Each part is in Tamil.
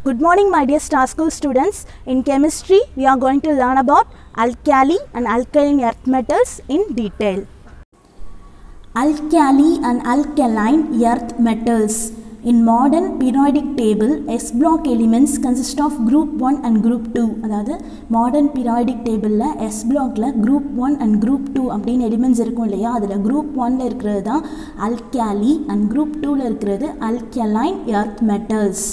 Good morning, my dear Star School students. In chemistry, we are going to learn about alkali and alkaline earth metals in detail. Alkali and alkaline earth metals. In modern periodic table, S block elements consist of group 1 and group 2. அதாவது மாடர்ன் பீரியாடிக் டேபிளில் எஸ் பிளாக்ல group one and group two அப்படின்னு எலிமெண்ட்ஸ் இருக்கும் இல்லையா அதில் குரூப் ஒன்ல இருக்கிறது தான் அல்காலி அண்ட் குரூப் டூவில் இருக்கிறது அல்கலைன் எர்த் மெட்டல்ஸ்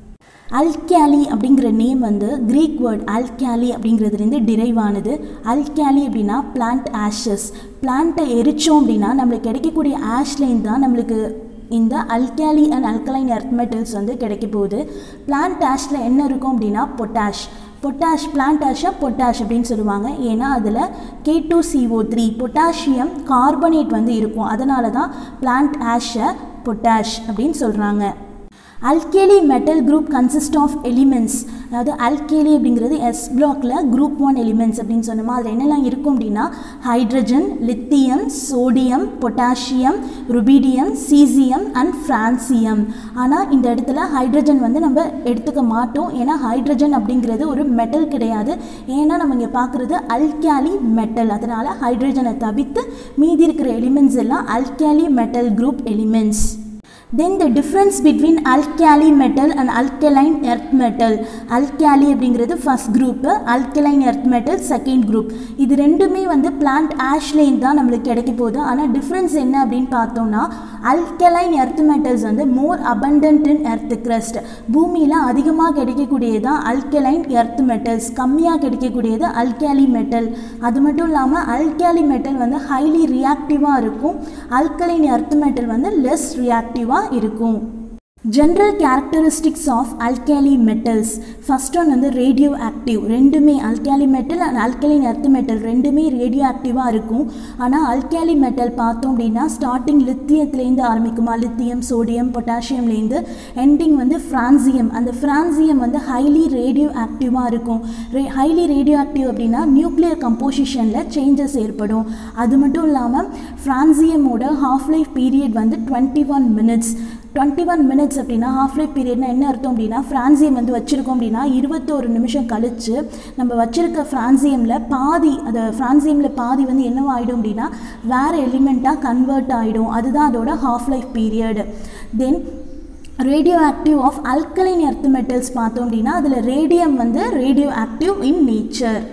அல்காலி அப்படிங்கிற நேம் வந்து கிரீக் வேர்ட் அல்காலி அப்படிங்கிறதுலேருந்து டிரைவ் ஆனது அல்காலி அப்படின்னா பிளான்ட் ஆஷஸ் பிளான்ட்டை எரிச்சோம் அப்படின்னா நம்மளுக்கு கிடைக்கக்கூடிய ஆஷ்லேருந்து தான் நம்மளுக்கு இந்த alkali and alkaline earth metals வந்து கிடைக்க போகுது பிளான்ட் ஆஷில் என்ன இருக்கும் அப்படின்னா பொட்டாஷ் பொட்டாஷ் பிளான்ட் ஆஷை பொட்டாஷ் அப்படின்னு சொல்லுவாங்க ஏன்னா அதில் K two CO three potassium carbonate வந்து இருக்கும் அதனால தான் பிளான்ட் ஆஷை பொட்டாஷ் அப்படின்னு சொல்கிறாங்க alkali metal group consist of elements அதாவது அல்கேலி அப்படிங்கிறது எஸ் பிளாக்ல குரூப் ஒன் எலிமெண்ட்ஸ் அப்படின்னு சொன்னோமா அதில் என்னெல்லாம் இருக்கும் அப்படின்னா hydrogen lithium sodium potassium rubidium caesium and francium ஆனால் இந்த இடத்துல ஹைட்ரஜன் வந்து நம்ம எடுத்துக்க மாட்டோம் ஏன்னா ஹைட்ரஜன் அப்படிங்கிறது ஒரு மெட்டல் கிடையாது ஏன்னா நம்ம இங்கே பார்க்குறது அல்காலி மெட்டல் அதனால் ஹைட்ரஜனை தவிர்த்து மீதி இருக்கிற எலிமெண்ட்ஸ் எல்லாம் alkali metal group elements then the difference between alkali metal and alkaline earth metal alkali அப்படிங்கிறது first group alkaline earth metal second group இது ரெண்டுமே வந்து பிளான்ட் ஆஷ்லேன் தான் நம்மளுக்கு கிடைக்க போகுது ஆனால் டிஃப்ரென்ஸ் என்ன அப்படின்னு பார்த்தோம்னா அல்கலைன் எர்த் மெட்டல்ஸ் வந்து more abundant in earth crust பூமியில் அதிகமாக கிடைக்கக்கூடியது தான் அல்கலைன் எர்த் மெட்டல்ஸ் கம்மியாக கிடைக்கக்கூடியது அல்காலி மெட்டல் அது மட்டும் இல்லாமல் அல்காலி மெட்டல் வந்து ஹைலி ரியாக்டிவாக இருக்கும் அல்கலைன் எர்த் மெட்டல் வந்து லெஸ் ரியாக்டிவாக இருக்கும் general characteristics of alkali metals first one வந்து ரேடியோ ஆக்டிவ் ரெண்டுமே alkali metal and alkaline earth metal ரெண்டுமே ரேடியோ ஆக்டிவாக இருக்கும் ஆனால் அல்காலி மெட்டல் பார்த்தோம் அப்படின்னா ஸ்டார்டிங் லித்தியத்துலேருந்து ஆரம்பிக்குமா லித்தியம் சோடியம் பொட்டாசியம்லேருந்து எண்டிங் வந்து ஃப்ரான்சியம் அந்த ஃப்ரான்சியம் வந்து ஹைலி ரேடியோ ஆக்டிவாக இருக்கும் ரே ஹைலி ரேடியோ ஆக்டிவ் அப்படின்னா நியூக்ளியர் கம்போசிஷனில் சேஞ்சஸ் ஏற்படும் அது மட்டும் இல்லாமல் ஃப்ரான்சியமோட ஹாஃப் லைஃப் பீரியட் வந்து twenty one minutes twenty one minutes அப்படின்னா ஹாஃப் லைஃப் பீரியட்னா என்ன அர்த்தம் அப்படின்னா ஃப்ரான்சியம் வந்து வச்சுருக்கோம் அப்படின்னா இருபத்தோரு நிமிஷம் கழித்து நம்ம வச்சுருக்க ஃப்ரான்சியமில் பாதி அந்த ஃப்ரான்சியமில் பாதி வந்து என்னவாகிடும் அப்படின்னா வேறு எலிமெண்ட்டாக கன்வெர்ட் ஆகிடும் அதுதான் அதோட half life period then radioactive of alkaline earth metals பார்த்தோம் அப்படின்னா அதில் ரேடியம் வந்து radioactive in nature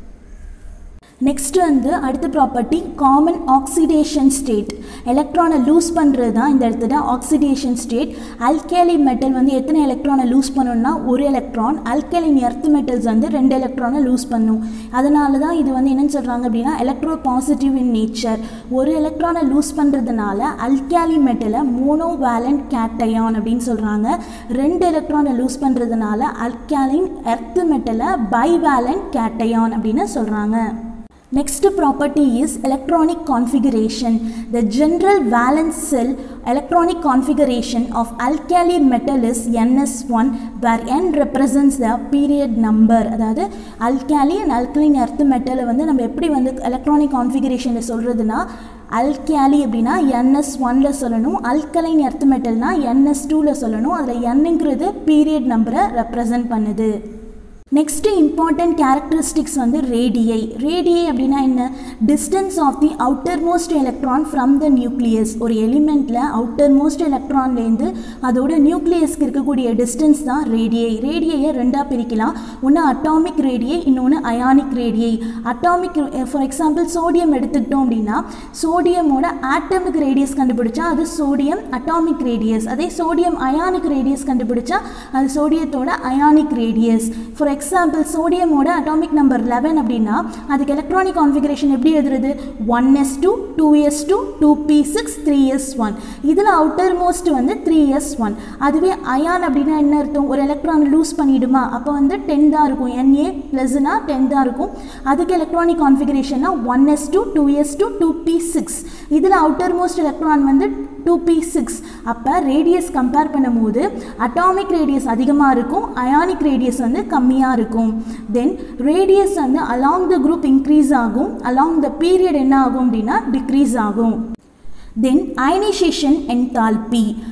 next வந்து அடுத்த ப்ராப்பர்ட்டி காமன் ஆக்சிடேஷன் ஸ்டேட் எலக்ட்ரானை லூஸ் பண்ணுறது தான் இந்த இடத்துல ஆக்சிடேஷன் ஸ்டேட் அல்கேலி மெட்டல் வந்து எத்தனை எலக்ட்ரானை லூஸ் பண்ணணும்னா ஒரு எலக்ட்ரான் அல்கலின் எர்த் மெட்டல்ஸ் வந்து ரெண்டு எலக்ட்ரானை லூஸ் பண்ணும் அதனால தான் இது வந்து என்னன்னு சொல்கிறாங்க அப்படின்னா எலக்ட்ரோ பாசிட்டிவ் இன் நேச்சர் ஒரு எலக்ட்ரானை லூஸ் பண்ணுறதுனால அல்காலி மெட்டலை மோனோ வேலண்ட் கேட்டயான் அப்படின்னு சொல்கிறாங்க ரெண்டு எலக்ட்ரானை லூஸ் பண்ணுறதுனால அல்காலின் எர்த் மெட்டலை பை வேலண்ட் கேட்டயான் அப்படின்னு சொல்கிறாங்க Next property is electronic configuration. The general valence cell electronic configuration of alkali metal is ns1 where n represents the period number அதாவது alkali and alkaline earth metal வந்து நம்ம எப்படி வந்து எலக்ட்ரானிக் கான்ஃபிகரேஷனில் சொல்கிறதுனா அல்காலி அப்படின்னா என்எஸ் ஒனில் சொல்லணும் அல்கலைன் எர்த் மெட்டல்னா என்எஸ் டூவில் சொல்லணும் அதில் என்னங்கிறது பீரியட் நம்பரை ரெப்ரசன்ட் பண்ணுது நெக்ஸ்ட் இம்பார்ட்டன்ட் கேரக்டரிஸ்டிக்ஸ் வந்து ரேடியை ரேடியை அப்படின்னா என்ன distance of the outermost electron from the nucleus ஒரு எலிமெண்ட்டில் அவுட்டர் மோஸ்ட் எலக்ட்ரான்லேருந்து அதோட நியூக்ளியஸ்க்கு இருக்கக்கூடிய டிஸ்டன்ஸ் தான் ரேடியை ரேடியையை ரெண்டாக பிரிக்கலாம் ஒன்று அட்டாமிக் ரேடியை இன்னொன்று ionic radii atomic for example sodium எடுத்துக்கிட்டோம் அப்படின்னா சோடியமோட ஆட்டமிக் ரேடியஸ் கண்டுபிடிச்சா அது சோடியம் அட்டாமிக் ரேடியஸ் அதே சோடியம் அயானிக் ரேடியஸ் கண்டுபிடிச்சா அது சோடியத்தோட அயானிக் ரேடியஸ் ஃபார் எக்ஸாம்பிள் சோடியமோட அட்டாமிக் நம்பர் லெவன் அப்படின்னா அதுக்கு எலக்ட்ரானிக் கான்ஃபிகரேஷன் எப்படி எழுதுறது one S two two S two two P six three S one இதில் அவுட்டர் மோஸ்ட் வந்து த்ரீ எஸ் ஒன் அதுவே அயான் அப்படின்னா என்ன அர்த்தம் ஒரு எலக்ட்ரான் லூஸ் பண்ணிடுமா அப்போ வந்து டென் தான் இருக்கும் என்ஏ ப்ளஸ்னா டென் தான் இருக்கும் அதுக்கு எலக்ட்ரானிக் கான்ஃபிகரேஷன்னா one S two two S two two P six இதில் அவுட்டர் மோஸ்ட் எலக்ட்ரான் வந்து டூ பி சிக்ஸ் அப்போ ரேடியஸ் கம்பேர் பண்ணும்போது அட்டாமிக் ரேடியஸ் அதிகமாக இருக்கும் அயானிக் ரேடியஸ் வந்து கம்மியாக இருக்கும் தென் ரேடியஸ் வந்து அலாங் த குரூப் இன்க்ரீஸ் ஆகும் அலாங் த பீரியட் என்ன ஆகும் அப்படின்னா டிக்ரீஸ் ஆகும் தென் அயனைசேஷன் என்தால்பி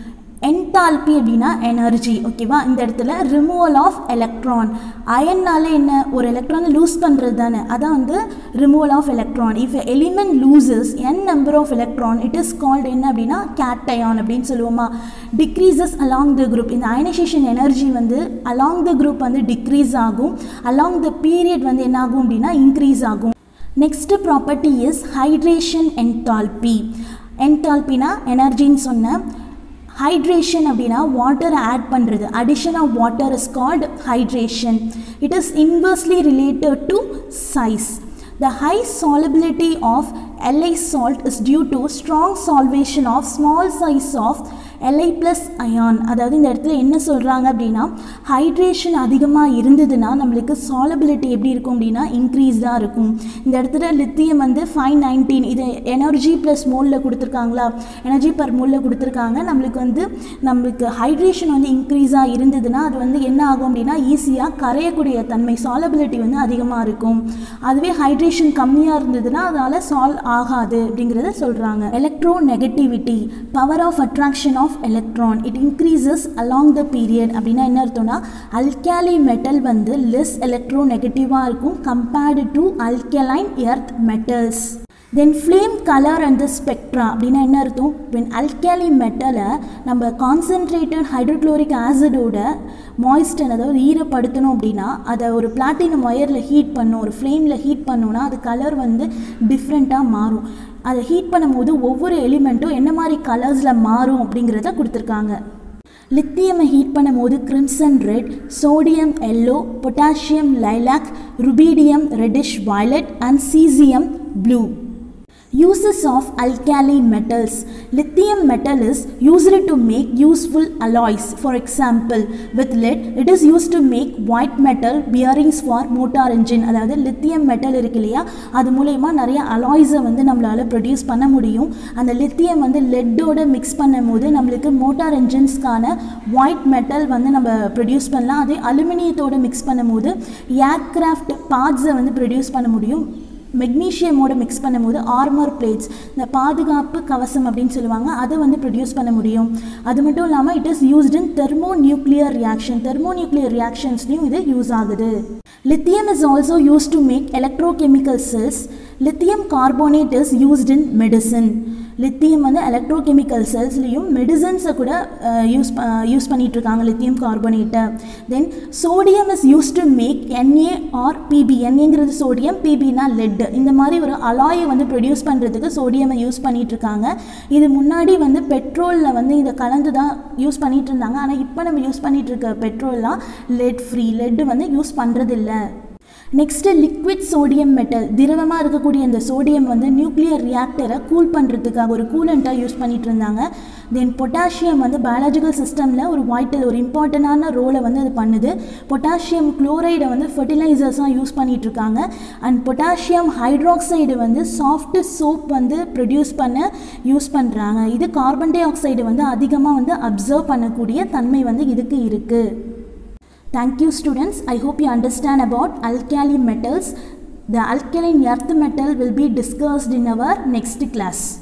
என்தால்பி அப்படின்னா எனர்ஜி ஓகேவா இந்த இடத்துல ரிமூவல் ஆஃப் எலக்ட்ரான் அயன்னால என்ன ஒரு எலக்ட்ரானை லூஸ் பண்ணுறது தானே அதான் வந்து removal of electron if element loses N number of electron it is called என்ன அப்படின்னா கேட்டயான் அப்படின்னு சொல்லுவோமா டிக்ரீசஸ் அலாங் த குரூப் இந்த அயனைசேஷன் எனர்ஜி வந்து அலாங் த குரூப் வந்து டிக்ரீஸ் ஆகும் அலாங் த பீரியட் வந்து என்ன ஆகும் அப்படின்னா இன்க்ரீஸ் ஆகும் next property is hydration enthalpy என்தால்பினா எனர்ஜின்னு சொன்னேன் ஹைட்ரேஷன் அப்படின்னா வாட்டர் ஆட் பண்ணுறது addition of water is called hydration it is inversely related to size The high solubility of Li salt is due to strong solvation of small size of Li plus ion அதாவது இந்த இடத்துல என்ன சொல்கிறாங்க அப்படின்னா ஹைட்ரேஷன் அதிகமாக இருந்ததுன்னா நம்மளுக்கு சாலபிலிட்டி எப்படி இருக்கும் அப்படின்னா இன்க்ரீஸ்டாக இருக்கும் இந்த இடத்துல லித்தியம் வந்து ஃபைவ் நைன்டீன் இது எனர்ஜி ப்ளஸ் மோலில் கொடுத்துருக்காங்களா எனர்ஜி பர் மோலில் கொடுத்துருக்காங்க நம்மளுக்கு வந்து நம்மளுக்கு ஹைட்ரேஷன் வந்து இன்க்ரீஸாக இருந்ததுன்னா அது வந்து என்ன ஆகும் அப்படின்னா ஈஸியாக கரையக்கூடிய தன்மை சாலபிலிட்டி வந்து அதிகமாக இருக்கும் அதுவே ஹைட்ரேஷன் கம்மியாக இருந்ததுன்னா அதனால் சால்வ் ஆகாது அப்படிங்கிறத சொல்கிறாங்க electronegativity power of attraction of electron it increases along the period அப்படின்னா என்ன அர்த்தம்னா அல்காலி மெட்டல் வந்து லெஸ் எலக்ட்ரோ நெகட்டிவாக இருக்கும் compared to alkaline earth metals then flame colour and the spectra அப்படின்னா என்ன அர்த்தம் வென் அல்காலி மெட்டலை நம்ம கான்சென்ட்ரேட்டட் ஹைட்ரோக்ளோரிக் ஆசிடோட மாய்ஸ்டன் அதாவது ஈரப்படுத்தணும் அப்படின்னா அதை ஒரு பிளாட்டினம் ஒயரில் ஹீட் பண்ணும் ஒரு ஃப்ளேமில் ஹீட் பண்ணோன்னா அது கலர் வந்து டிஃப்ரெண்ட்டாக மாறும் அதை ஹீட் பண்ணும்போது ஒவ்வொரு எலிமெண்ட்டும் என்ன மாதிரி கலர்ஸில் மாறும் அப்படிங்கிறத கொடுத்துருக்காங்க லித்தியமை ஹீட் பண்ணும்போது crimson red sodium yellow potassium lilac rubidium reddish violet and caesium blue Uses of alkali metals. Lithium metal is used to make useful alloys. For example, with lead, it is used to make white metal bearings for motor engine. அதாவது லித்தியம் மெட்டல் இருக்கு இல்லையா அது மூலயமா நிறைய அலாய்ஸை வந்து நம்மளால் ப்ரொடியூஸ் பண்ண முடியும் அந்த லித்தியம் வந்து லெட்டோட மிக்ஸ் பண்ணும் போது நம்மளுக்கு மோட்டார் என்ஜின்ஸ்க்கான ஒயிட் மெட்டல் வந்து நம்ம ப்ரொடியூஸ் பண்ணலாம் அதே அலுமினியத்தோட மிக்ஸ் பண்ணும்போது ஏர்க்ராஃப்ட் பார்ட்ஸை வந்து ப்ரொடியூஸ் பண்ண முடியும் மெக்னீஷியமோட மிக்ஸ் பண்ணும்போது ஆர்மர் பிளேட்ஸ் இந்த பாதுகாப்பு கவசம் அப்படின்னு சொல்லுவாங்க அதை வந்து ப்ரொடியூஸ் பண்ண முடியும் அது மட்டும் இல்லாமல் it is used in thermonuclear reaction thermonuclear ரியாக்ஷன்ஸ்லையும் இது யூஸ் ஆகுது lithium is also use to make electrochemical cells lithium carbonate is used in medicine lithium வந்து எலக்ட்ரோகெமிக்கல் செல்ஸ்லேயும் மெடிசன்ஸை கூட யூஸ் யூஸ் பண்ணிட்டு இருக்காங்க லித்தியம் கார்பனேட்டை then sodium is use to make NA R PB என்ஏங்கிறது சோடியம் பிபினா லெட் இந்த மாதிரி ஒரு அலாயை வந்து ப்ரொடியூஸ் பண்ணுறதுக்கு சோடியமை யூஸ் பண்ணிட்டு இருக்காங்க இது முன்னாடி வந்து பெட்ரோலில் வந்து இதை கலந்து தான் யூஸ் பண்ணிட்டு இருந்தாங்க ஆனால் இப்போ நம்ம யூஸ் பண்ணிட்டு இருக்க பெட்ரோல்லாம் லெட் ஃப்ரீ லெட் வந்து யூஸ் பண்ணுறதில்ல நெக்ஸ்ட்டு லிக்விட் சோடியம் மெட்டல் திரவமாக இருக்கக்கூடிய இந்த சோடியம் வந்து நியூக்ளியர் ரியாக்டரை கூல் பண்ணுறதுக்காக ஒரு கூலண்ட்டாக யூஸ் பண்ணிட்டு இருந்தாங்க தென் பொட்டாசியம் வந்து பயாலஜிக்கல் சிஸ்டமில் ஒரு வைட்டல் ஒரு இம்பார்ட்டண்டான ரோலை வந்து அது பண்ணுது பொட்டாசியம் குளோரைடை வந்து ஃபெர்டிலைசர்ஸாக யூஸ் பண்ணிட்டு இருக்காங்க அண்ட் பொட்டாசியம் ஹைட்ராக்சைடு வந்து சாஃப்ட் சோப் வந்து ப்ரொடியூஸ் பண்ண யூஸ் பண்ணுறாங்க இது கார்பன் டை ஆக்சைடு வந்து அதிகமாக வந்து அப்சர்வ் பண்ணக்கூடிய தன்மை வந்து இதுக்கு இருக்குது Thank you students. I hope you understand about alkali metals. The alkaline earth metal will be discussed in our next class.